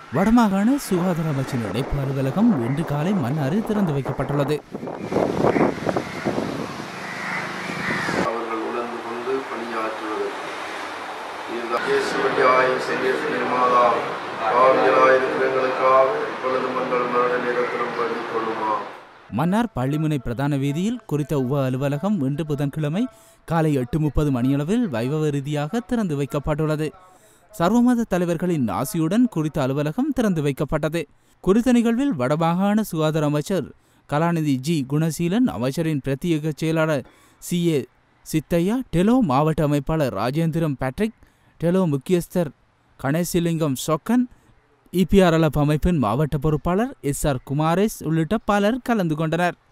வடமாகாண சுகாதார அமைச்சின் இணைப்பு அலுவலகம் இன்று காலை மன்னாறு திறந்து வைக்கப்பட்டுள்ளது அவர்கள் உணர்ந்து கொண்டு பணியாற்றுவதற்கு இதுதான் இயேசுவையாய் செய்ய மாதா பாவியலாயிருக்கிற எங்களுக்காக இப்பொழுது மங்கள் மரண நேரத்திலும் பண்ணிக் கொள்ளுமா மன்னார் பள்ளிமுனை பிரதான வீதியில் குறித்த உப அலுவலகம் இன்று புதன்கிழமை காலை எட்டு முப்பது மணியளவில் வைபவ ரீதியாக திறந்து வைக்கப்பட்டுள்ளது சர்வமத தலைவர்களின் ஆசியுடன் குறித்த அலுவலகம் திறந்து வைக்கப்பட்டது குறித்த நிகழ்வில் வடமாகாண சுகாதார அமைச்சர் கலாநிதி ஜி குணசீலன் அமைச்சரின் பிரத்யேக செயலாளர் சி ஏ சித்தையா டெலோ மாவட்ட அமைப்பாளர் ராஜேந்திரம் பேட்ரிக் டெலோ முக்கியஸ்தர் கணேசிலிங்கம் சொக்கன் இபிஆர்எல்எஃப் அமைப்பின் மாவட்ட பொறுப்பாளர் எஸ் ஆர் குமாரேஸ் உள்ளிட்ட பலர் கலந்து கொண்டனர்